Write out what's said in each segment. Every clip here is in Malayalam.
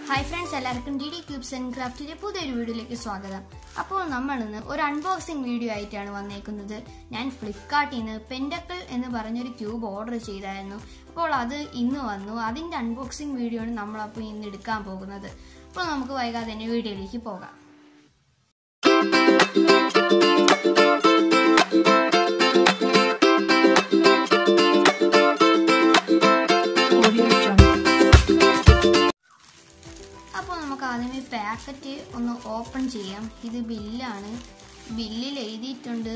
ഹായ് ഫ്രണ്ട്സ് എല്ലാവർക്കും ഡി ഡി ക്യൂബ്സ് ആൻഡ് ക്രാഫ്റ്റിന്റെ പുതിയൊരു വീഡിയോയിലേക്ക് സ്വാഗതം അപ്പോൾ നമ്മൾ ഇന്ന് ഒരു അൺബോക്സിംഗ് വീഡിയോ ആയിട്ടാണ് വന്നേക്കുന്നത് ഞാൻ ഫ്ലിപ്കാർട്ടിൽ നിന്ന് പെൻഡക്കിൾ എന്ന് പറഞ്ഞൊരു ക്യൂബ് ഓർഡർ ചെയ്തായിരുന്നു അപ്പോൾ അത് ഇന്ന് വന്നു അതിന്റെ അൺബോക്സിംഗ് വീഡിയോ ആണ് നമ്മളപ്പോൾ ഇന്ന് എടുക്കാൻ പോകുന്നത് അപ്പോൾ നമുക്ക് വൈകാതെ തന്നെ വീഡിയോയിലേക്ക് പോകാം Audio Jungle. അപ്പോൾ നമുക്ക് ആദ്യമേ പാക്കറ്റ് ഒന്ന് ഓപ്പൺ ചെയ്യാം ഇത് ബില്ലാണ് ബില്ലിൽ എഴുതിയിട്ടുണ്ട്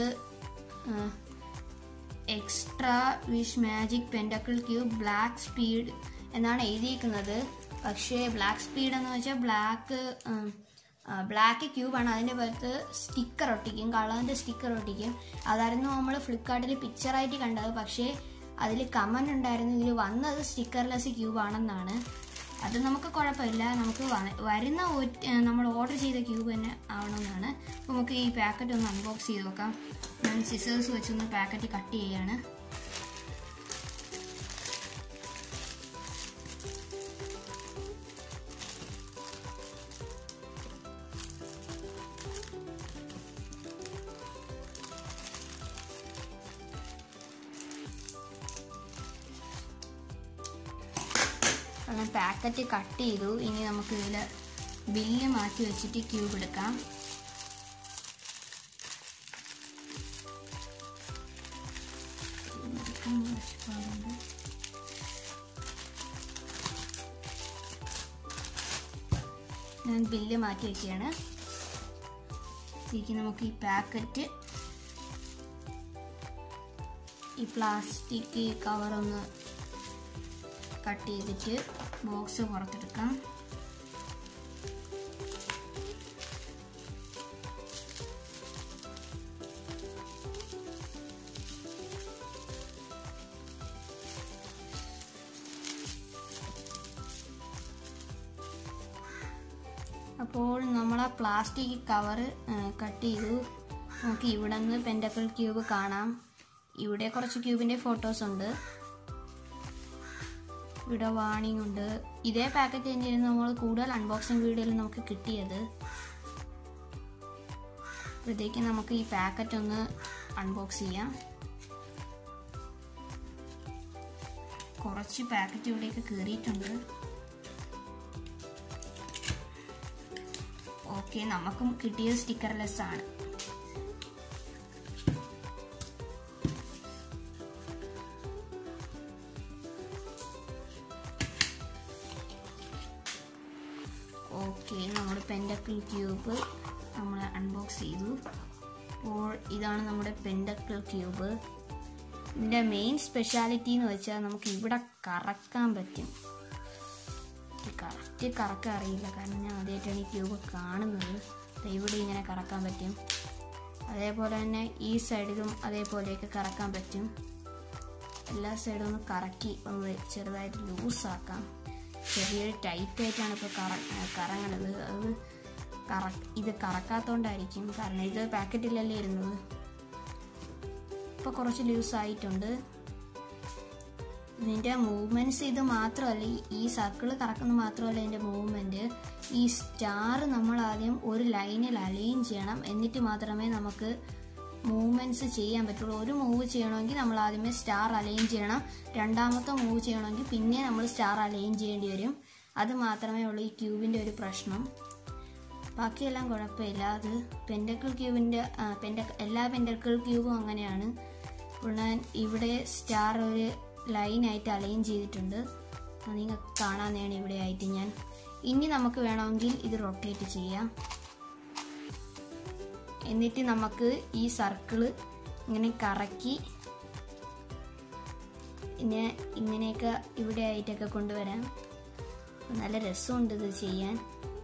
extra wish magic pentacle cube black speed എന്നാണ് എഴുതിയിരിക്കുന്നത് പക്ഷേ ബ്ലാക്ക് സ്പീഡ് എന്ന് വെച്ചാൽ ബ്ലാക്ക് ബ്ലാക്ക് ക്യൂബാണ് അതിൻ്റെ പുറത്ത് സ്റ്റിക്കർ ഒട്ടിക്കും കളറിൻ്റെ സ്റ്റിക്കർ ഒട്ടിക്കും അതായിരുന്നു നമ്മൾ ഫ്ലിപ്കാർട്ടിൽ പിക്ചറായിട്ട് കണ്ടത് പക്ഷേ അതിൽ കമൻ്റ് ഉണ്ടായിരുന്നു ഇതിൽ വന്നത് സ്റ്റിക്കർലെസ് ക്യൂബാണെന്നാണ് അത് നമുക്ക് കുഴപ്പമില്ല നമുക്ക് വ- വരുന്ന ഒറ്റ- ഏ, നമ്മൾ ഓർഡർ ചെയ്ത ക്യൂബ് തന്നെ ആവണമെന്നാണ് അപ്പോൾ നമുക്ക് ഈ പാക്കറ്റ് ഒന്ന് അൺബോക്സ് ചെയ്ത് നോക്കാം ഞാൻ സിസേഴ്സ് വെച്ചൊന്ന് പാക്കറ്റ് കട്ട് ചെയ്യാണ് അങ്ങനെ പാക്കറ്റ് കട്ട് ചെയ്തു ഇനി നമുക്ക് ഇതിൽ ബില്ല് മാറ്റി വെച്ചിട്ട് ക്യൂബ് എടുക്കാം ഞാൻ ബില്ല് മാറ്റി വെക്കുകയാണ് ഇതിലേക്ക് നമുക്ക് ഈ പാക്കറ്റ് ഈ പ്ലാസ്റ്റിക് കവറൊന്ന് കട്ട് ചെയ്തിട്ട് ബോക്സ് പുറത്തെടുക്കാം അപ്പോൾ നമ്മൾ ആ പ്ലാസ്റ്റിക് കവർ കട്ട് ചെയ്തു നമുക്ക് ഇവിടെ നിന്ന് പെൻഡക്കിൾ ക്യൂബ് കാണാം ഇവിടെ കുറച്ച് ക്യൂബിൻ്റെ ഫോട്ടോസ് ഉണ്ട് ഇവിടെ വാണിംഗ് ഉണ്ട് ഇതേ പാക്കറ്റ് തന്നെയായിരുന്നു നമ്മൾ കൂടുതൽ അൺബോക്സിംഗ് വീഡിയോയിൽ നമുക്ക് കിട്ടിയത് അപ്പോഴത്തേക്ക് നമുക്ക് ഈ പാക്കറ്റ് ഒന്ന് അൺബോക്സ് ചെയ്യാം കുറച്ച് പാക്കറ്റ് ഇവിടെയൊക്കെ കയറിയിട്ടുണ്ട് ഓക്കെ നമുക്കും കിട്ടിയ സ്റ്റിക്കർലെസ് ആണ് ഓക്കെ നമ്മുടെ പെൻഡക്കിൾ ക്യൂബ് നമ്മൾ അൺബോക്സ് ചെയ്തു അപ്പോൾ ഇതാണ് നമ്മുടെ പെൻഡക്കിൾ ക്യൂബ് ഇതിൻ്റെ മെയിൻ സ്പെഷ്യാലിറ്റി എന്ന് വെച്ചാൽ നമുക്ക് ഇവിടെ കറക്കാൻ പറ്റും കറക്റ്റ് കറക്കാൻ അറിയില്ല കാരണം ഞാൻ ആദ്യമായിട്ടാണ് ഈ ക്യൂബ് കാണുന്നത് ദേ ഇവിടെ ഇങ്ങനെ കറക്കാൻ പറ്റും അതേപോലെ തന്നെ ഈ സൈഡിലും അതേപോലെയൊക്കെ കറക്കാൻ പറ്റും എല്ലാ സൈഡും ഒന്ന് കറക്കി ഒന്ന് ചെറുതായിട്ട് ലൂസാക്കാം ചെറിയൊരു ടൈറ്റ് ആയിട്ടാണ് ഇപ്പോൾ കറ കറങ്ങണത് അത് കറ ഇത് കറക്കാത്തോണ്ടായിരിക്കും കാരണം ഇത് പാക്കറ്റിലല്ലേ ഇരുന്നത് ഇപ്പോൾ കുറച്ച് ലൂസ് ആയിട്ടുണ്ട് ഇതിൻ്റെ മൂവ്മെൻറ്റ്സ് ഇത് മാത്രമല്ല ഈ- ഈ സർക്കിൾ കറക്കുന്നത് മാത്രമല്ല ഇതിൻ്റെ മൂവ്മെൻറ്റ് ഈ സ്റ്റാർ നമ്മൾ ആദ്യം ഒരു ലൈനിൽ അലൈൻ ചെയ്യണം എന്നിട്ട് മാത്രമേ നമുക്ക് മൂവ്മെൻറ്റ്സ് ചെയ്യാൻ പറ്റുള്ളൂ ഒരു മൂവ് ചെയ്യണമെങ്കിൽ നമ്മൾ ആദ്യമേ സ്റ്റാർ അലൈൻ ചെയ്യണം രണ്ടാമത്തെ മൂവ് ചെയ്യണമെങ്കിൽ പിന്നെ നമ്മൾ സ്റ്റാർ അലൈൻ ചെയ്യേണ്ടി വരും അത് മാത്രമേ ഉള്ളൂ ഈ ക്യൂബിൻ്റെ ഒരു പ്രശ്നം ബാക്കിയെല്ലാം കുഴപ്പമില്ല അത് പെൻഡക്കിൾ ക്യൂബിൻ്റെ പെൻഡ എല്ലാ പെൻഡക്കിൾ ക്യൂബും അങ്ങനെയാണ് അപ്പോൾ ഞാൻ ഇവിടെ സ്റ്റാർ ഒരു ലൈനായിട്ട് അലൈൻ ചെയ്തിട്ടുണ്ട് അത് നിങ്ങൾക്ക് കാണാവുന്നതാണ് ഇവിടെ ആയിട്ട് ഞാൻ ഇനി നമുക്ക് വേണമെങ്കിൽ ഇത് റൊട്ടേറ്റ് ചെയ്യാം എന്നിട്ട് നമുക്ക് ഈ സർക്കിള് ഇങ്ങനെ കറക്കി ഇങ്ങനെ ഇങ്ങനെയൊക്കെ ഇവിടെ ആയിട്ടൊക്കെ കൊണ്ടുവരാം നല്ല രസമുണ്ട് ഇത് ചെയ്യാൻ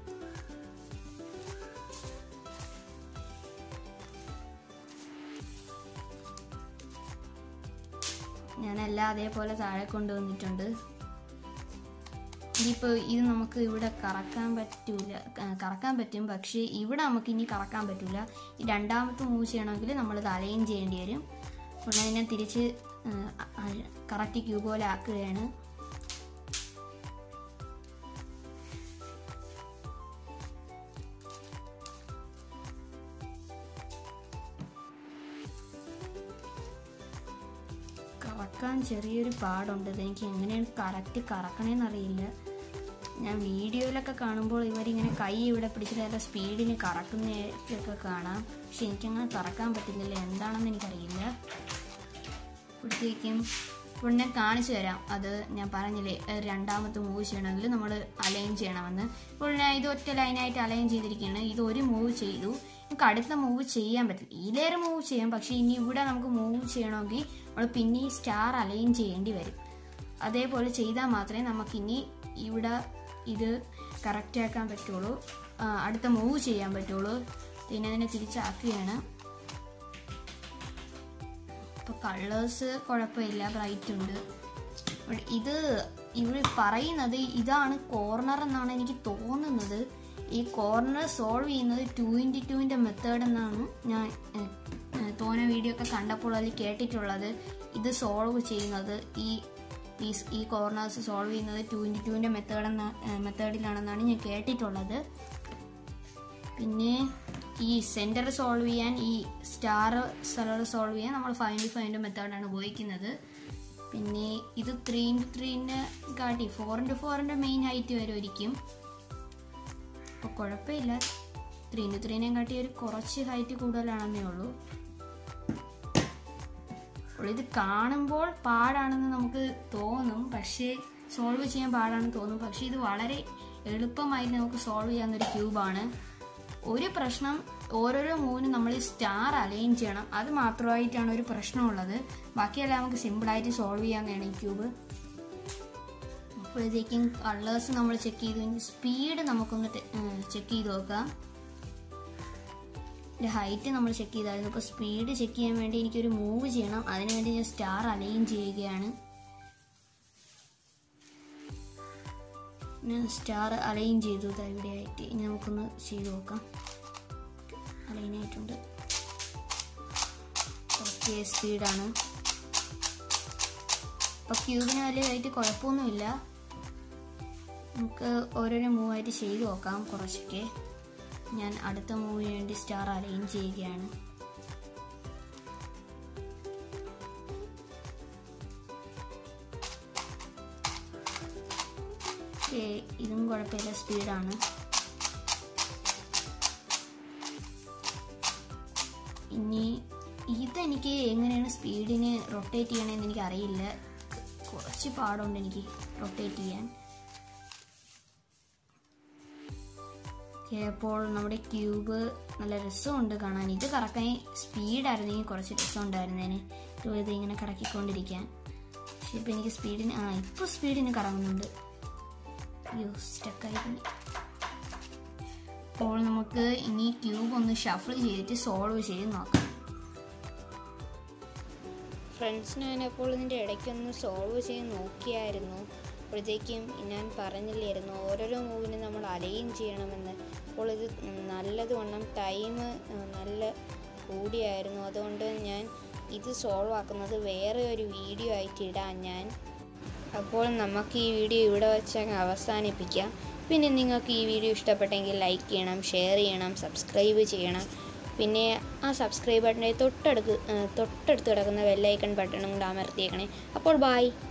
ഞാനെല്ലാം അതേപോലെ താഴെ കൊണ്ടുവന്നിട്ടുണ്ട് ഇനിയിപ്പോൾ ഇത് നമുക്ക് ഇവിടെ കറക്കാൻ പറ്റൂല ക- കറക്കാൻ പറ്റും പക്ഷേ ഇവിടെ നമുക്ക് ഇനി കറക്കാൻ പറ്റില്ല ഈ രണ്ടാമത്തെ മൂവ് ചെയ്യണമെങ്കിൽ നമ്മൾ തലയും ചെയ്യേണ്ടി വരും അപ്പോൾ അതിനെ തിരിച്ച് കറക്റ്റ് ക്യൂ പോലെ ആക്കുകയാണ് കറക്കാൻ ചെറിയൊരു പാടുണ്ട് ഇതെനിക്ക് എങ്ങനെയാണ് കറക്റ്റ് കറക്കണേന്നറിയില്ല ഞാൻ വീഡിയോയിലൊക്കെ കാണുമ്പോൾ ഇവരിങ്ങനെ കൈ ഇവിടെ പിടിച്ചിട്ട് നല്ല സ്പീഡിന് കറക്കുന്നതൊക്കെ കാണാം പക്ഷെ എനിക്കങ്ങനെ കറക്കാൻ പറ്റുന്നില്ല എന്താണെന്ന് എനിക്കറിയില്ല ഇപ്പോഴത്തേക്കും ഇപ്പോൾ ഞാൻ കാണിച്ചു തരാം അത് ഞാൻ പറഞ്ഞില്ലേ ഏഹ് രണ്ടാമത്തെ മൂവ് ചെയ്യണമെങ്കിൽ നമ്മൾ അലൈൻ ചെയ്യണമെന്ന് ഇപ്പോൾ ഞാൻ ഇത് ഒറ്റ ലൈനായിട്ട് അലൈൻ ചെയ്തിരിക്കുകയാണ് ഇത് ഒരു മൂവ് ചെയ്തു നമുക്ക് അടുത്ത മൂവ് ചെയ്യാൻ പറ്റില്ല ഈ ലെയർ മൂവ് ചെയ്യാം പക്ഷേ ഇനി ഇവിടെ നമുക്ക് മൂവ് ചെയ്യണമെങ്കിൽ നമ്മൾ പിന്നെ ഈ സ്റ്റാർ അലൈൻ ചെയ്യേണ്ടി വരും അതേപോലെ ചെയ്താൽ മാത്രമേ നമുക്കിനി ഇവിടെ ഇത് കറക്റ്റ് ആക്കാൻ പറ്റുള്ളൂ ആ, അടുത്ത മൂവ് ചെയ്യാൻ പറ്റുള്ളൂ പിന്നെ അതിനെ തിരിച്ചാക്കുകയാണ് ഇപ്പോൾ കളേഴ്സ് കുഴപ്പമില്ല ബ്രൈറ്റ് ഉണ്ട് but ഇത് ഇവർ പറയുന്നത് ഇതാണ് കോർണർ എന്നാണ് എനിക്ക് തോന്നുന്നത് ഈ കോർണർ സോൾവ് ചെയ്യുന്നത് ടു ഇൻറ്റു ടുവിൻ്റെ മെത്തേഡ് എന്നാണ് ഞാൻ ഏഹ്, ഏഹ്, തോന വീഡിയോ ഒക്കെ കണ്ടപ്പോൾ അതിൽ കേട്ടിട്ടുള്ളത് ഇത് സോൾവ് ചെയ്യുന്നത് ഈ ഈ ഈ കോർണേഴ്സ് സോൾവ് ചെയ്യുന്നത് ടു ഇൻറ്റു ടുവിൻ്റെ മെത്തേഡ് എന്ന മെത്തേഡിലാണെന്നാണ് ഞാൻ കേട്ടിട്ടുള്ളത് പിന്നെ ഈ സെൻറ്റർ സോൾവ് ചെയ്യാൻ ഈ സ്റ്റാർ സെലർ സോൾവ് ചെയ്യാൻ നമ്മൾ ഫൈവ് ഇൻറ്റു ഫൈവിൻ്റെ മെത്തേഡാണ് ഉപയോഗിക്കുന്നത് പിന്നെ ഇത് ത്രീ ഇൻറ്റു ത്രീൻ്റെ കാട്ടി ഫോർ ഇൻറ്റു ഫോറിൻ്റെ മെയിൻ ഹൈറ്റ് വരുമായിരിക്കും അപ്പോൾ കുഴപ്പമില്ല ത്രീ ഇൻറ്റു ത്രീനെയും കാട്ടി ഒരു കുറച്ച് ഹൈറ്റ് കൂടുതലാണെന്നേ ഉള്ളൂ അപ്പോൾ ഇത് കാണുമ്പോൾ പാടാണെന്ന് നമുക്ക് തോന്നും പക്ഷേ സോൾവ് ചെയ്യാൻ പാടാണെന്ന് തോന്നും പക്ഷേ ഇത് വളരെ എളുപ്പമായിട്ട് നമുക്ക് സോൾവ് ചെയ്യാവുന്ന ഒരു ക്യൂബാണ് ഒരു പ്രശ്നം ഓരോരോ മൂവിനും നമ്മൾ സ്റ്റാർ അലൈൻ ചെയ്യണം അത് മാത്രമായിട്ടാണ് ഒരു പ്രശ്നമുള്ളത് ബാക്കിയെല്ലാം നമുക്ക് സിമ്പിളായിട്ട് സോൾവ് ചെയ്യാവുന്നതാണ് ഈ ക്യൂബ് അപ്പോഴത്തേക്കും കളേഴ്സ് നമ്മൾ ചെക്ക് ചെയ്തു ഇനി സ്പീഡ് നമുക്കൊന്ന് ചെക്ക് ചെയ്ത് നോക്കാം എൻ്റെ ഹൈറ്റ് നമ്മൾ ചെക്ക് ചെയ്തായിരുന്നു അപ്പോൾ സ്പീഡ് ചെക്ക് ചെയ്യാൻ വേണ്ടി എനിക്കൊരു മൂവ് ചെയ്യണം അതിനുവേണ്ടി ഞാൻ സ്റ്റാർ അലൈൻ ചെയ്യുകയാണ് ഞാൻ സ്റ്റാർ അലൈൻ ചെയ്തു ദാ ഇവിടെ ആയിട്ട് ഇനി നമുക്കൊന്ന് ചെയ്ത് നോക്കാം അലൈൻ ആയിട്ടുണ്ട് ഓക്കെ സ്പീഡാണ് അപ്പോൾ ക്യൂബിന് വലിയതായിട്ട് കുഴപ്പമൊന്നുമില്ല നമുക്ക് ഓരോരോ മൂവായിട്ട് ചെയ്ത് നോക്കാം കുറച്ചൊക്കെ ഞാൻ അടുത്ത മൂവിന് വേണ്ടി സ്റ്റാർ അലൈൻ ചെയ്യുകയാണ് ഏ, ഇതും കുഴപ്പമില്ല സ്പീഡാണ് ഇനി ഇതെനിക്ക് എങ്ങനെയാണ് സ്പീഡിന് റൊട്ടേറ്റ് ചെയ്യണമെന്ന് എനിക്ക് അറിയില്ല കുറച്ച് പാടുണ്ട് എനിക്ക് റൊട്ടേറ്റ് ചെയ്യാൻ ഓക്കെ അപ്പോൾ നമ്മുടെ ക്യൂബ് നല്ല രസമുണ്ട് കാണാൻ ഇത് കറക്കാൻ സ്പീഡായിരുന്നെങ്കിൽ കുറച്ച് രസമുണ്ടായിരുന്നേനെ ഇത് ഇങ്ങനെ കറക്കിക്കൊണ്ടിരിക്കാൻ പക്ഷെ ഇപ്പം എനിക്ക് സ്പീഡിന് ആ ഇപ്പോൾ സ്പീഡിന് കറങ്ങുന്നുണ്ട് അയ്യോ സ്റ്റക്കായി പോയി അപ്പോൾ നമുക്ക് ഇനി ക്യൂബ് ഒന്ന് ഷഫിൾ ചെയ്തിട്ട് സോൾവ് ചെയ്ത് നോക്കാം ഫ്രണ്ട്സ് ഞാനപ്പോൾ ഇതിൻ്റെ ഇടയ്ക്കൊന്ന് സോൾവ് ചെയ്ത് നോക്കിയായിരുന്നു അപ്പോഴത്തേക്കും ഞാൻ പറഞ്ഞില്ലായിരുന്നു ഓരോരോ മൂവിനും നമ്മൾ അലൈൻ ചെയ്യണമെന്ന് അപ്പോൾ ഇത് നല്ലതുവണ്ണം ടൈം നല്ല കൂടിയായിരുന്നു അതുകൊണ്ട് ഞാൻ ഇത് സോൾവ് ആക്കുന്നത് വേറെ ഒരു വീഡിയോ ആയിട്ട് ഇടാൻ ഞാൻ അപ്പോൾ നമുക്ക് ഈ വീഡിയോ ഇവിടെ വെച്ച് അങ്ങ് അവസാനിപ്പിക്കാം പിന്നെ നിങ്ങൾക്ക് ഈ വീഡിയോ ഇഷ്ടപ്പെട്ടെങ്കിൽ ലൈക്ക് ചെയ്യണം ഷെയർ ചെയ്യണം സബ്സ്ക്രൈബ് ചെയ്യണം പിന്നെ ആ സബ്സ്ക്രൈബ് ബട്ടൻ്റെ തൊട്ടടുത്ത് തൊട്ടടുത്ത് കിടക്കുന്ന ബെല്ലൈക്കൺ ബട്ടണും കൂടെ അമർത്തിയേക്കണേ അപ്പോൾ ബായ്